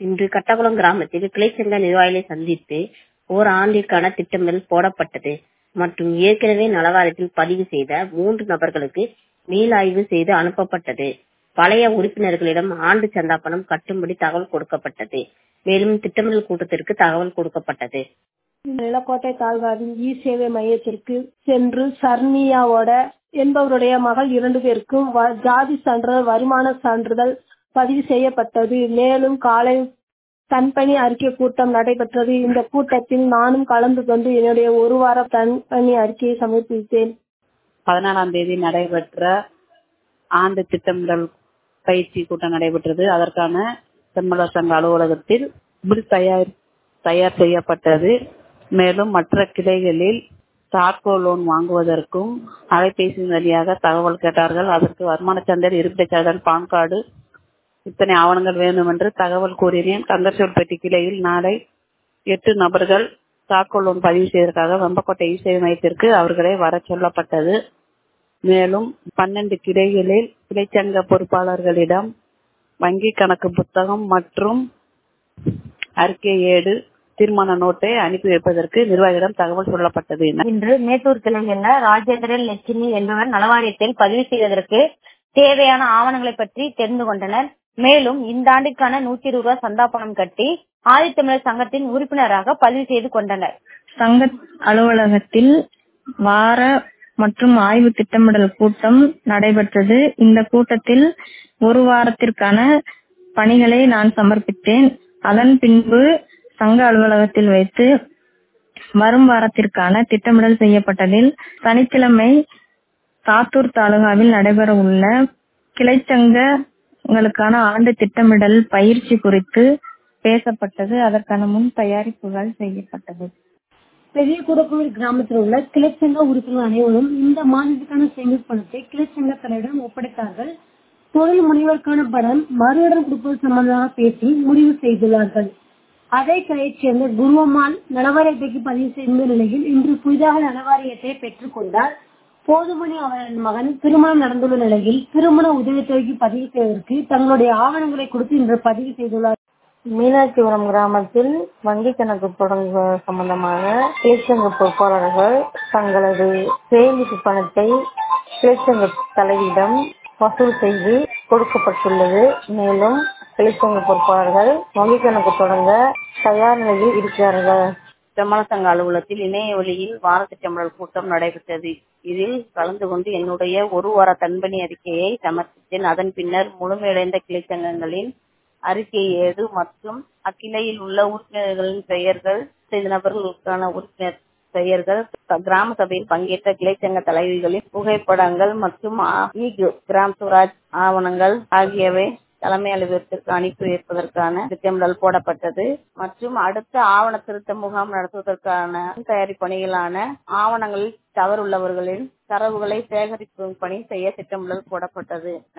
இன்று கட்டகுளம் கிராமத்தில் கிளைச்சங்க நிர்வாகிகளை சந்தித்து ஓர் ஆண்டிற்கான திட்டமிடல் போடப்பட்டது மற்றும் ஏற்கனவே நலவாரியத்தில் பதிவு செய்த மூன்று நபர்களுக்கு மீளாய்வு செய்து அனுப்பப்பட்டது பழைய உறுப்பினர்களிடம் ஆண்டு சந்தா பணம் கட்டும்படி தகவல் கொடுக்கப்பட்டது மேலும் திட்டமிடல் கூட்டத்திற்கு தகவல் கொடுக்கப்பட்டது நிலக்கோட்டை தாழ்வாரின் இ சேவை மையத்திற்கு சென்று சர்மியாவோட என்பவருடைய மகள் இரண்டு பேருக்கும் வ- ஜாதி சான்றிதழ் வருமான சான்றிதழ் பதிவு செய்யப்பட்டது மேலும் காலை தன்பணி அறிக்கை கூட்டம் நடைபெற்றது இந்த கூட்டத்தில் நானும் கலந்து கொண்டு என்னுடைய ஒரு வார தன்பணி அறிக்கையை சமர்ப்பித்தேன் பதினாலாம் தேதி நடைபெற்ற ஆண்டு திட்டமிடல் பயிற்சி கூட்டம் நடைபெற்றது அதற்கான செம்மலர் சங்க அலுவலகத்தில் பில் தயார் தயார் செய்யப்பட்டது மேலும் மற்ற கிளைகளில் சார்கோ லோன் வாங்குவதற்கும் அலைபேசி வழியாக தகவல் கேட்டார்கள் அதற்கு வருமான சான்றிதழ் இருப்பிடச் சான்றிதழ் பான் கார்டு இத்தனை ஆவணங்கள் வேண்டும் என்று தகவல் கூறினேன் கந்தர்சோல்பட்டி கிளையில் நாளை எட்டு நபர்கள் சார்கோ லோன் பதிவு செய்வதற்காக வெம்பக்கோட்டை இ சேவை மையத்திற்கு அவர்களை வர சொல்லப்பட்டது மேலும் பன்னெண்டு கிளைகளில் கிளைச்சங்க பொறுப்பாளர்களிடம் வங்கி கணக்கு புத்தகம் மற்றும் அறிக்கை ஏடு தீர்மான நோட்டை அனுப்பி வைப்பதற்கு நிர்வாகியிடம் தகவல் சொல்லப்பட்டது இன்று மேட்டூர் கிளையில் ராஜேந்திரன் லட்சுமி என்பவர் நலவாரியத்தில் பதிவு செய்வதற்கு தேவையான ஆவணங்களை பற்றி தெரிந்து கொண்டனர் மேலும் இந்த ஆண்டிற்கான நூத்தி இருபது ரூபாய் சந்தா பணம் கட்டி ஆதித்தமிழர் சங்கத்தின் உறுப்பினராக பதிவு செய்து கொண்டனர் சங்க அலுவலகத்தில் வார மற்றும் ஆய்வு திட்டமிடல் கூட்டம் நடைபெற்றது இந்த கூட்டத்தில் ஒரு வாரத்திற்கான பணிகளை நான் சமர்ப்பித்தேன் அதன் பின்பு சங்க அலுவலகத்தில் வைத்து வரும் வாரத்திற்கான திட்டமிடல் செய்யப்பட்டதில் சனிக்கிழமை சாத்தூர் தாலுகாவில் நடைபெற உள்ள கிளைச்சங்கங்களுக்கான ஆண்டு திட்டமிடல் பயிற்சி குறித்து பேசப்பட்டது அதற்கான முன் தயாரிப்புகள் செய்யப்பட்டது பெரிய குடக்கோவில் கிராமத்தில் உள்ள கிளைச்சங்க உறுப்பினர் அனைவரும் இந்த மாதத்துக்கான சேமிப்பு பணத்தை கிளைச்சங்க தலைவரிடம் ஒப்படைத்தார்கள் தொழில் முனைவருக்கான பணம் மறுவிடம் கொடுப்பது சம்பந்தமாக பேசி முடிவு செய்துள்ளார்கள் அதே கிளையைச் சேர்ந்த குருவம்மாள் நலவாரியத்தைக்கு பதிவு செய்த நிலையில் இன்று புதிதாக நலவாரியத்தை பெற்றுக் கொண்டார் போதுமணி அவரின் மகன் திருமணம் நடந்துள்ள நிலையில் திருமண உதவித்தொகைக்கு பதிவு செய்வதற்கு தங்களுடைய ஆவணங்களை கொடுத்து இன்று பதிவு செய்துள்ளார் மீனாட்சிபுரம் கிராமத்தில் வங்கி கணக்கு தொடங்க சம்பந்தமாக கிளைச்சங்க பொறுப்பாளர்கள் தங்களது சேமிப்பு பணத்தை கிளைச்சங்க தலைவியிடம் வசூல் செய்து கொடுக்கப்பட்டுள்ளது மேலும் கிளைச்சங்க பொறுப்பாளர்கள் வங்கி கணக்கு தொடங்க தயார் நிலையில் இருக்கிறார்கள் செம்மல சங்க அலுவலகத்தில் இணைய வழியில் வார திட்டமிடல் கூட்டம் நடைபெற்றது இதில் கலந்து கொண்டு என்னுடைய ஒரு வார தன்பணி அறிக்கையை சமர்ப்பித்தேன் அதன் பின்னர் முழுமையடைந்த கிளைச்சங்கங்களின் அறிக்கை ஏடு மற்றும் அக்கிளையில் உள்ள உறுப்பினர்களின் பெயர்கள் செய்த நபர்களுக்கான உறுப்பினர் பெயர்கள் கிராம சபையில் பங்கேற்ற கிளைச்சங்க தலைவிகளின் புகைப்படங்கள் மற்றும் இ கிராம் சுவராஜ் ஆவணங்கள் ஆகியவை தலைமை அலுவலகத்திற்கு அனுப்பி வைப்பதற்கான திட்டமிடல் போடப்பட்டது மற்றும் அடுத்த ஆவண திருத்த முகாம் நடத்துவதற்கான தயாரிப்பு பணிகளான ஆவணங்களில் தவறுள்ளவர்களின் தரவுகளை சேகரிக்கும் பணி செய்ய திட்டமிடல் போடப்பட்டது